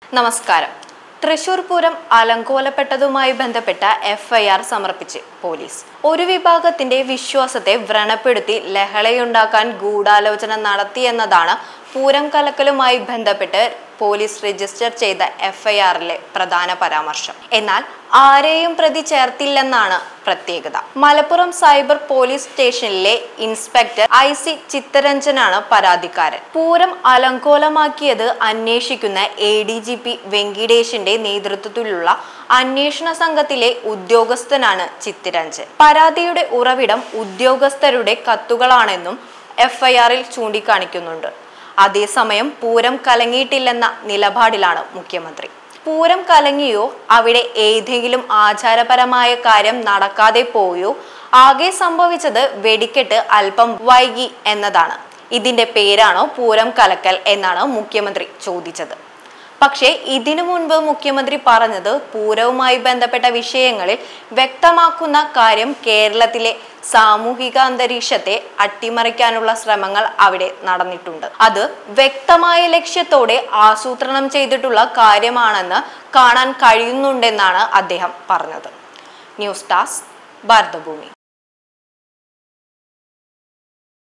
നമസ്കാരം തൃശൂർ പൂരം അലങ്കോലപ്പെട്ടതുമായി ബന്ധപ്പെട്ട എഫ്ഐആർ സമർപ്പിച്ച് പോലീസ് ഒരു വിഭാഗത്തിന്റെ വിശ്വാസത്തെ വ്രണപ്പെടുത്തി ലഹളയുണ്ടാക്കാൻ ഗൂഢാലോചന നടത്തിയെന്നതാണ് പൂരം കലക്കലുമായി ബന്ധപ്പെട്ട് പോലീസ് രജിസ്റ്റർ ചെയ്ത എഫ്ഐആറിലെ പ്രധാന പരാമർശം എന്നാൽ ആരെയും പ്രതി ചേർത്തില്ലെന്നാണ് പ്രത്യേകത മലപ്പുറം സൈബർ പോലീസ് സ്റ്റേഷനിലെ ഇൻസ്പെക്ടർ ഐ സി ചിത്തരഞ്ജനാണ് പരാതിക്കാരൻ പൂരം അലങ്കോലമാക്കിയത് അന്വേഷിക്കുന്ന എ ഡി ജി പി വെങ്കിടേഷിന്റെ നേതൃത്വത്തിലുള്ള അന്വേഷണ സംഘത്തിലെ ഉദ്യോഗസ്ഥനാണ് ചിത്തിരഞ്ജൻ പരാതിയുടെ ഉറവിടം ഉദ്യോഗസ്ഥരുടെ കത്തുകളാണെന്നും എഫ്ഐആറിൽ ചൂണ്ടിക്കാണിക്കുന്നുണ്ട് അതേസമയം പൂരം കലങ്ങിയിട്ടില്ലെന്ന നിലപാടിലാണ് മുഖ്യമന്ത്രി പൂരം കലങ്ങിയോ അവിടെ ഏതെങ്കിലും ആചാരപരമായ കാര്യം നടക്കാതെ പോയോ ആകെ സംഭവിച്ചത് വെടിക്കെട്ട് അല്പം വൈകി എന്നതാണ് ഇതിന്റെ പേരാണോ പൂരം കലക്കൽ എന്നാണ് മുഖ്യമന്ത്രി ചോദിച്ചത് പക്ഷേ ഇതിനു മുൻപ് മുഖ്യമന്ത്രി പറഞ്ഞത് പൂരവുമായി ബന്ധപ്പെട്ട വിഷയങ്ങളിൽ വ്യക്തമാക്കുന്ന കാര്യം കേരളത്തിലെ സാമൂഹിക അന്തരീക്ഷത്തെ അട്ടിമറിക്കാനുള്ള ശ്രമങ്ങൾ അവിടെ നടന്നിട്ടുണ്ട് അത് വ്യക്തമായ ലക്ഷ്യത്തോടെ ആസൂത്രണം ചെയ്തിട്ടുള്ള കാര്യമാണെന്ന് കാണാൻ കഴിയുന്നുണ്ടെന്നാണ് അദ്ദേഹം പറഞ്ഞത് ന്യൂസ് ടാസ്ക് ഭാരതഭൂമി